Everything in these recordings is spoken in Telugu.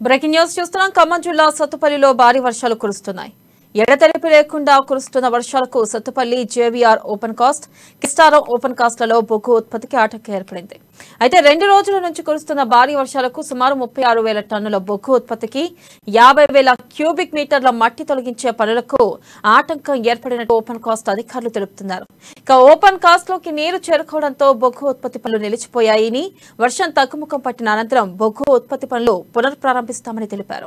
బ్రేకింగ్ న్యూస్ చూస్తున్నాం ఖమ్మం జిల్లా సత్తుపల్లిలో భారీ వర్షాలు కురుస్తున్నాయి ఎడతెరిపి లేకుండా కురుస్తున్న వర్షాలకు Sathupalli JVR open cast Kistaram open కాస్ట్లలో బొగ్గు ఉత్పత్తికి ఆటంకం ఏర్పడింది అయితే రెండు రోజుల నుంచి కురుస్తున్న భారీ వర్షాలకు సుమారు ముప్పై ఆరు వేల టన్నుల బొగ్గు ఉత్పత్తికి యాభై వేల క్యూబిక్ మీటర్ల మట్టి తొలగించే పనులకు ఆటంకం ఏర్పడినట్టు ఓపెన్ కాస్ట్ అధికారులు తెలుపుతున్నారు ఇక ఓపెన్ కాస్ట్ లోకి నీరు చేరుకోవడంతో బొగ్గు ఉత్పత్తి పనులు నిలిచిపోయాయని వర్షం తగ్గుముఖం పట్టిన అనంతరం బొగ్గు ఉత్పత్తి పనులు పునఃప్రారంభిస్తామని తెలిపారు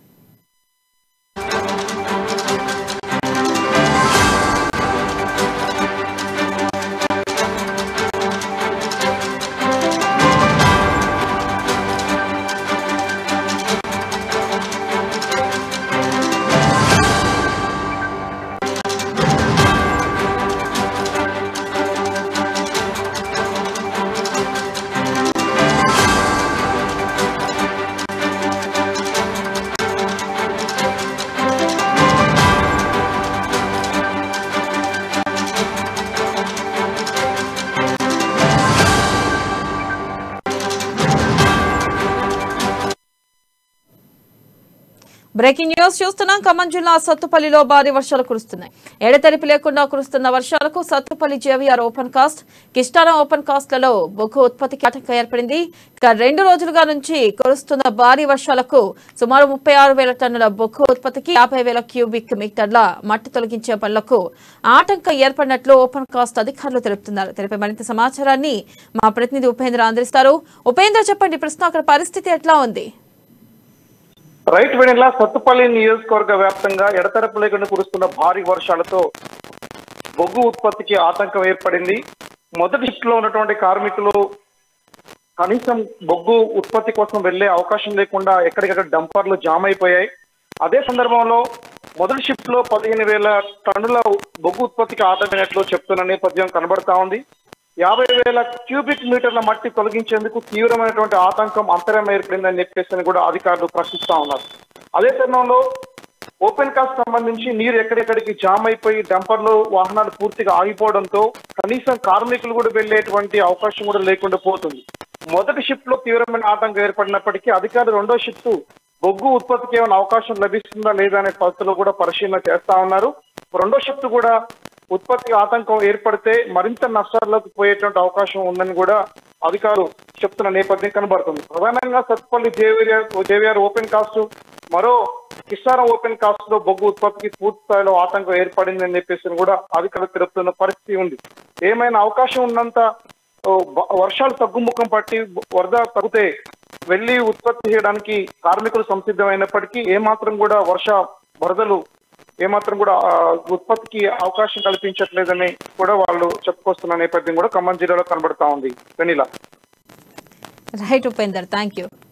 బ్రేకింగ్ న్యూస్ చూస్తున్నాం ఖమ్మం జిల్లా సత్తుపల్లిలో భారీ వర్షాలు కురుస్తున్నాయి ఎడతెరిపి లేకుండా కురుస్తున్న వర్షాలకు Sathupalli JVR open cast Kistaram open కాస్ట్లలో బొగ్గు ఉత్పత్తికి ఆటంకం ఏర్పడింది ఇక రెండు రోజులుగా నుంచి కురుస్తున్న భారీ వర్షాలకు సుమారు ముప్పై ఆరు వేల టన్నుల బొగ్గు ఉత్పత్తికి యాభై వేల క్యూబిక్ మీటర్ల మట్టి తొలగించే పనులకు ఆటంకం ఏర్పడినట్లు ఓపెన్ కాస్ట్ అధికారులు తెలుపుతున్నారు తెలిపే మరింత సమాచారాన్ని మా ప్రతినిధి ఉపేంద్ర అందిస్తారు ఉపేంద్ర చెప్పండి ప్రస్తుతం అక్కడ పరిస్థితి ఎట్లా ఉంది రైట్ వెనిలా సత్తుపల్లి నియోజకవర్గ వ్యాప్తంగా ఎడతెరపు లేకుండా కురుస్తున్న భారీ వర్షాలతో బొగ్గు ఉత్పత్తికి ఆటంకం ఏర్పడింది మొదటి షిఫ్ట్ లో ఉన్నటువంటి కార్మికులు కనీసం బొగ్గు ఉత్పత్తి కోసం వెళ్లే అవకాశం లేకుండా ఎక్కడికక్కడ డంపర్లు జామ్ అయిపోయాయి అదే సందర్భంలో మొదటి షిఫ్ట్ లో పదిహేను వేల టన్నుల బొగ్గు ఉత్పత్తికి ఆటంకమైనట్లు చెప్తున్న నేపథ్యం కనబడతా ఉంది యాభై వేల క్యూబిక్ మీటర్ల మట్టి తొలగించేందుకు తీవ్రమైనటువంటి ఆటంకం అంతరం ఏర్పడిందని చెప్పేసి అని కూడా అధికారులు ప్రశ్నిస్తా ఉన్నారు అదే తరుణంలో ఓపెన్ కాస్ట్ సంబంధించి నీరు ఎక్కడెక్కడికి జామ్ అయిపోయి డంపర్లు వాహనాలు పూర్తిగా ఆగిపోవడంతో కనీసం కార్మికులు కూడా వెళ్లేటువంటి అవకాశం కూడా లేకుండా పోతుంది మొదటి షిఫ్ట్ లో తీవ్రమైన ఆటంకం ఏర్పడినప్పటికీ అధికారులు రెండో షిఫ్ట్ బొగ్గు ఉత్పత్తికి ఏమైనా అవకాశం లభిస్తుందా లేదా అనే పరిస్థితుల్లో కూడా పరిశీలన చేస్తా ఉన్నారు రెండో షిఫ్ట్ కూడా ఉత్పత్తి ఆటంకం ఏర్పడితే మరింత నష్టాల్లోకి పోయేటువంటి అవకాశం ఉందని కూడా అధికారులు చెప్తున్న నేపథ్యం కనబడుతుంది ప్రధానంగా Sathupalli JVR JVR open cast మరో కిసారం ఓపెన్ కాస్ట్ లో బొగ్గు ఉత్పత్తికి పూర్తి స్థాయిలో ఆటంకం ఏర్పడిందని చెప్పేసి కూడా అధికారులు తెలుపుతున్న పరిస్థితి ఉంది ఏమైనా అవకాశం ఉన్నంత ఓ, బ- వర్షాలు తగ్గుముఖం పట్టి వరద తగ్గితే వెళ్లి ఉత్పత్తి చేయడానికి కార్మికులు సంసిద్ధమైనప్పటికీ ఏమాత్రం కూడా వర్ష వరదలు ఏమాత్రం కూడా ఆ, ఉత్పత్తికి అవకాశం కల్పించట్లేదని కూడా వాళ్ళు చెప్పుకొస్తున్న నేపథ్యం కూడా ఖమ్మం జిల్లాలో కనబడతా ఉంది వెనిలా రైట్ ఉపేందర్ థ్యాంక్ యూ